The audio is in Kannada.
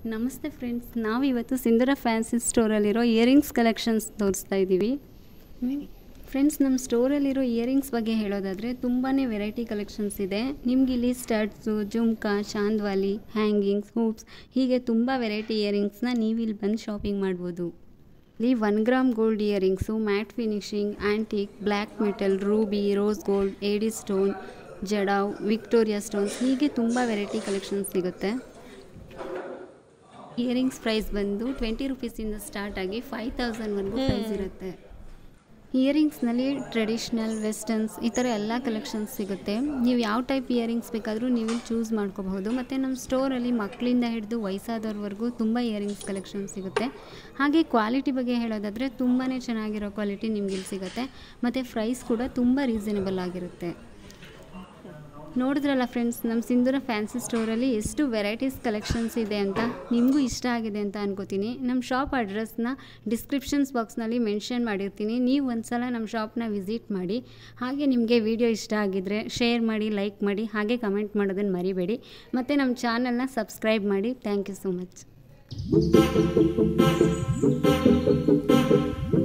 ನಮಸ್ತೆ ಫ್ರೆಂಡ್ಸ್ ನಾವಿವತ್ತು ಸಿಂಧೂರ ಫ್ಯಾನ್ಸಿ ಸ್ಟೋರಲ್ಲಿರೋ ಇಯರಿಂಗ್ಸ್ ಕಲೆಕ್ಷನ್ಸ್ ತೋರಿಸ್ತಾ ಇದ್ದೀವಿ ಫ್ರೆಂಡ್ಸ್ ನಮ್ಮ ಸ್ಟೋರಲ್ಲಿರೋ ಇಯರಿಂಗ್ಸ್ ಬಗ್ಗೆ ಹೇಳೋದಾದರೆ ತುಂಬಾ ವೆರೈಟಿ ಕಲೆಕ್ಷನ್ಸ್ ಇದೆ ನಿಮ್ಗೆ ಇಲ್ಲಿ studs jhumka chandbali hangings hoops ಹೀಗೆ ತುಂಬ ವೆರೈಟಿ ಇಯರಿಂಗ್ಸ್ನ ನೀವು ಇಲ್ಲಿ ಬಂದು ಶಾಪಿಂಗ್ ಮಾಡ್ಬೋದು ಇಲ್ಲಿ one gram gold earrings matte finishing antique black metal ruby rose gold AD stone jadau Victoria stones ಹೀಗೆ ತುಂಬ ವೆರೈಟಿ ಕಲೆಕ್ಷನ್ಸ್ ಸಿಗುತ್ತೆ ಇಯರಿಂಗ್ಸ್ ಪ್ರೈಸ್ ಬಂದು ಟ್ವೆಂಟಿ ರುಪೀಸಿಂದ ಸ್ಟಾರ್ಟ್ ಆಗಿ ಫೈವ್ ತೌಸಂಡ್ವರೆಗೂ ಪ್ರೈಸ್ ಇರುತ್ತೆ ಇಯರಿಂಗ್ಸ್ನಲ್ಲಿ ಟ್ರೆಡಿಷ್ನಲ್ ವೆಸ್ಟರ್ನ್ಸ್ ಈ ಥರ ಎಲ್ಲ ಕಲೆಕ್ಷನ್ಸ್ ಸಿಗುತ್ತೆ ನೀವು ಯಾವ ಟೈಪ್ ಇಯರಿಂಗ್ಸ್ ಬೇಕಾದರೂ ನೀವು ಇಲ್ಲಿ ಚೂಸ್ ಮಾಡ್ಕೋಬಹುದು ಮತ್ತು ನಮ್ಮ ಸ್ಟೋರಲ್ಲಿ ಮಕ್ಕಳಿಂದ ಹಿಡಿದು ವಯಸ್ಸಾದವ್ರವರೆಗೂ ತುಂಬ ಇಯರಿಂಗ್ಸ್ ಕಲೆಕ್ಷನ್ ಸಿಗುತ್ತೆ ಹಾಗೆ ಕ್ವಾಲಿಟಿ ಬಗ್ಗೆ ಹೇಳೋದಾದರೆ ತುಂಬಾ ಚೆನ್ನಾಗಿರೋ ಕ್ವಾಲಿಟಿ ನಿಮ್ಗೆ ಇಲ್ಲಿ ಸಿಗುತ್ತೆ ಮತ್ತು ಪ್ರೈಸ್ ಕೂಡ ತುಂಬ ರೀಸನೇಬಲ್ ಆಗಿರುತ್ತೆ ನೋಡಿದ್ರಲ್ಲ ಫ್ರೆಂಡ್ಸ್ ನಮ್ಮ ಸಿಂಧೂರ ಫ್ಯಾನ್ಸಿ ಸ್ಟೋರಲ್ಲಿ ಎಷ್ಟು ವೆರೈಟೀಸ್ ಕಲೆಕ್ಷನ್ಸ್ ಇದೆ ಅಂತ ನಿಮಗೂ ಇಷ್ಟ ಆಗಿದೆ ಅಂತ ಅನ್ಕೋತೀನಿ ನಮ್ಮ ಶಾಪ್ ಅಡ್ರೆಸ್ನ ಡಿಸ್ಕ್ರಿಪ್ಷನ್ಸ್ ಬಾಕ್ಸ್ನಲ್ಲಿ ಮೆನ್ಷನ್ ಮಾಡಿರ್ತೀನಿ ನೀವು ಒಂದ್ಸಲ ನಮ್ಮ ಶಾಪ್ನ ವಿಸಿಟ್ ಮಾಡಿ ಹಾಗೆ ನಿಮಗೆ ವಿಡಿಯೋ ಇಷ್ಟ ಆಗಿದ್ದರೆ ಶೇರ್ ಮಾಡಿ ಲೈಕ್ ಮಾಡಿ ಹಾಗೆ ಕಮೆಂಟ್ ಮಾಡೋದನ್ನು ಮರಿಬೇಡಿ ಮತ್ತು ನಮ್ಮ ಚಾನಲ್ನ ಸಬ್ಸ್ಕ್ರೈಬ್ ಮಾಡಿ ಥ್ಯಾಂಕ್ ಯು ಸೊ ಮಚ್